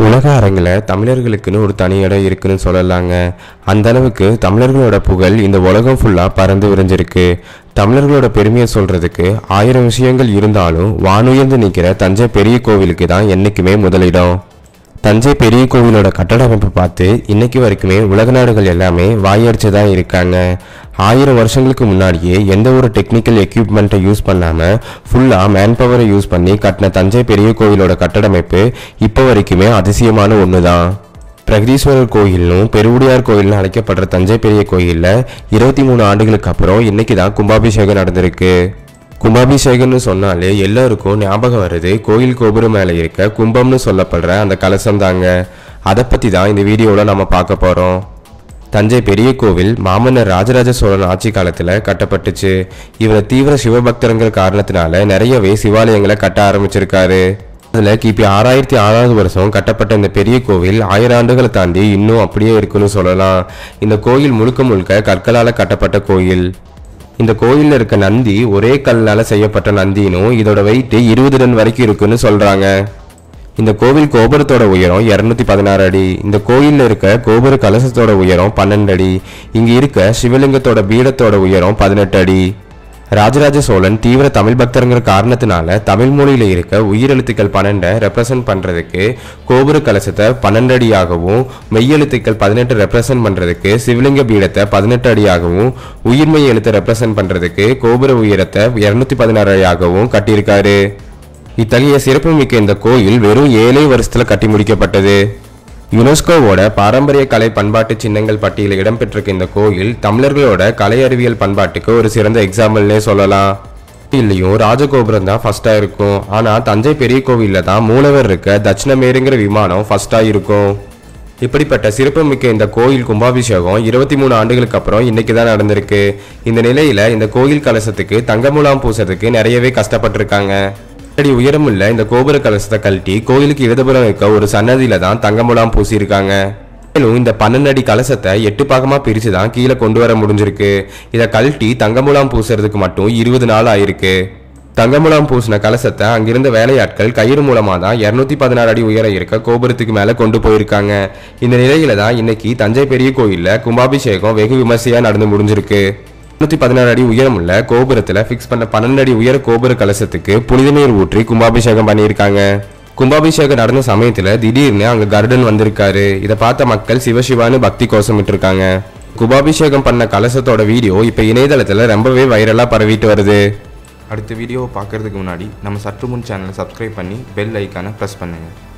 உலக அரங்கில் தமிழர்களுக்குன்னு ஒரு தனி இடம் இருக்குன்னு சொல்லலாங்க அந்த அளவுக்கு தமிழர்களோட புகழ் இந்த உலகம் ஃபுல்லாக பறந்து விரிஞ்சிருக்கு தமிழர்களோட பெருமையை சொல்றதுக்கு ஆயிரம் விஷயங்கள் இருந்தாலும் வானுயர்ந்து நிற்கிற தஞ்சை பெரிய கோவிலுக்கு தான் என்றைக்குமே முதலிடம் தஞ்சை பெரிய கோவிலோட கட்டட அமைப்பை பார்த்து இன்னைக்கு வரைக்குமே உலக நாடுகள் எல்லாமே வாயடிச்சு தான் இருக்காங்க ஆயிரம் வருஷங்களுக்கு முன்னாடியே எந்த ஒரு டெக்னிக்கல் எக்யூப்மெண்ட்டை யூஸ் பண்ணாமல் ஃபுல்லாக மேன் பவரை யூஸ் பண்ணி கட்டின தஞ்சை பெரிய கோவிலோட கட்டடமைப்பு இப்போ வரைக்குமே அதிசயமான ஒன்று தான் பிரகதீஸ்வரர் கோயிலும் பெருவுடையார் கோயில்னு அழைக்கப்படுற தஞ்சை பெரிய கோயிலில் இருபத்தி மூணு ஆண்டுகளுக்கு அப்புறம் இன்னைக்கு தான் கும்பாபிஷேகம் நடந்திருக்கு கும்பாபிஷேகம்னு சொன்னாலே எல்லாருக்கும் ஞாபகம் வருது கோயில் கோபுரம் மேலே இருக்க கும்பம்னு சொல்லப்படுற அந்த கலசம் தாங்க அதை பற்றி தான் இந்த வீடியோவில் நம்ம பார்க்க போகிறோம் தஞ்சை பெரிய கோவில் மாமன்னர் ராஜராஜ சோழன் ஆட்சி காலத்தில் கட்டப்பட்டுச்சு இவர் தீவிர சிவபக்தருங்கிற காரணத்தினால நிறையவே சிவாலயங்களை கட்ட ஆரம்பிச்சிருக்காரு அதில் கிபி ஆறாயிரத்தி ஆறாவது வருஷம் கட்டப்பட்ட இந்த பெரிய கோவில் ஆயிரம் ஆண்டுகளை தாண்டி இன்னும் அப்படியே இருக்குன்னு சொல்லலாம் இந்த கோயில் முழுக்க முழுக்க கற்களால் கட்டப்பட்ட கோயில் இந்த கோயிலில் இருக்க நந்தி ஒரே கல்லால் செய்யப்பட்ட நந்தினும் இதோட வெயிட் இருபது டன் வரைக்கும் இருக்குன்னு சொல்றாங்க இந்த கோவில் கோபுரத்தோட உயரம் இரநூத்தி பதினாறு அடி இந்த கோயிலில் இருக்க கோபுர கலசத்தோட உயரம் பன்னெண்டு அடி இங்க இருக்க சிவலிங்கத்தோட பீடத்தோட உயரம் பதினெட்டு அடி ராஜராஜ சோழன் தீவிர தமிழ் பக்தருங்கிற காரணத்தினால தமிழ் மொழியில இருக்க உயிரெழுத்துக்கள் பன்னெண்டை ரெப்ரசன்ட் பண்றதுக்கு கோபுர கலசத்தை பன்னெண்டு அடியாகவும் மெய்யெழுத்துக்கள் பதினெட்டு ரெப்ரசன்ட் பண்றதுக்கு சிவலிங்க பீடத்தை பதினெட்டு அடியாகவும் உயிர்மெய் எழுத்தை ரெப்ரசன்ட் பண்றதுக்கு கோபுர உயரத்தை இருநூத்தி பதினாறு அடியாகவும் கட்டியிருக்காரு இத்தகைய சிறப்புமிக்க இந்த கோயில் வெறும் ஏழே வருஷத்துல கட்டி முடிக்கப்பட்டது யுனெஸ்கோவோட பாரம்பரிய கலை பண்பாட்டு சின்னங்கள் பட்டியலில் இடம்பெற்றிருக்க இந்த கோயில் தமிழர்களோட கலை அறிவியல் பண்பாட்டுக்கு ஒரு சிறந்த எக்ஸாம்பிள்னே சொல்லலாம் இல்லையும் ராஜகோபுரம் தான் ஃபர்ஸ்டா இருக்கும் ஆனா தஞ்சை பெரிய கோவில்ல தான் மூலவர் இருக்க தட்சிணமேருங்கிற விமானம் ஃபர்ஸ்டா இருக்கும் இப்படிப்பட்ட சிறப்புமிக்க இந்த கோயில் கும்பாபிஷேகம் இருபத்தி மூணு ஆண்டுகளுக்கு அப்புறம் இன்னைக்கு தான் நடந்திருக்கு இந்த நிலையில இந்த கோயில் கலசத்துக்கு தங்கமுலாம் பூசறதுக்கு நிறையவே கஷ்டப்பட்டிருக்காங்க அடி உயரமுள்ள இந்த கோபுர கலசத்தை கழட்டி கோயிலுக்கு இடதுபுறம் இருக்க ஒரு சன்னதியில தான் தங்கமுலாம் பூசியிருக்காங்க மேலும் இந்த பன்னெண்டு அடி கலசத்தை எட்டு பாகமா பிரிச்சு தான் கீழே கொண்டு வர முடிஞ்சிருக்கு இதை கழட்டி தங்கமுலாம் பூசுறதுக்கு மட்டும் இருபது நாள் ஆயிருக்கு தங்கமுலாம் பூசின கலசத்தை அங்கிருந்த வேலையாட்கள் கயிறு மூலமா தான் இருநூத்தி பதினாறு அடி உயரம் இருக்க கோபுரத்துக்கு மேல கொண்டு போயிருக்காங்க இந்த நிலையில தான் இன்னைக்கு தஞ்சை பெரிய கோயில்ல கும்பாபிஷேகம் வெகு விமர்சையா நடந்து முடிஞ்சிருக்கு நூற்றி பதினாறு அடி உயரமுள்ள கோபுரத்தில் ஃபிக்ஸ் பண்ண பன்னெண்டு அடி உயர கோபுர கலசத்துக்கு புனித நீர் ஊற்றி கும்பாபிஷேகம் பண்ணியிருக்காங்க கும்பாபிஷேகம் நடந்த சமயத்தில் திடீர்னு அங்கே கருடன் வந்திருக்காரு இதை பார்த்த மக்கள் சிவசிவான்னு பக்தி கோஷமிட்டு இருக்காங்க கும்பாபிஷேகம் பண்ண கலசத்தோட வீடியோ இப்போ இணையதளத்தில் ரொம்பவே வைரலாக பரவிட்டு வருது அடுத்த வீடியோவை பார்க்குறதுக்கு முன்னாடி நம்ம சற்று முன் சேனலை சப்ஸ்கிரைப் பண்ணி பெல் ஐக்கானை ப்ரெஸ் பண்ணுங்கள்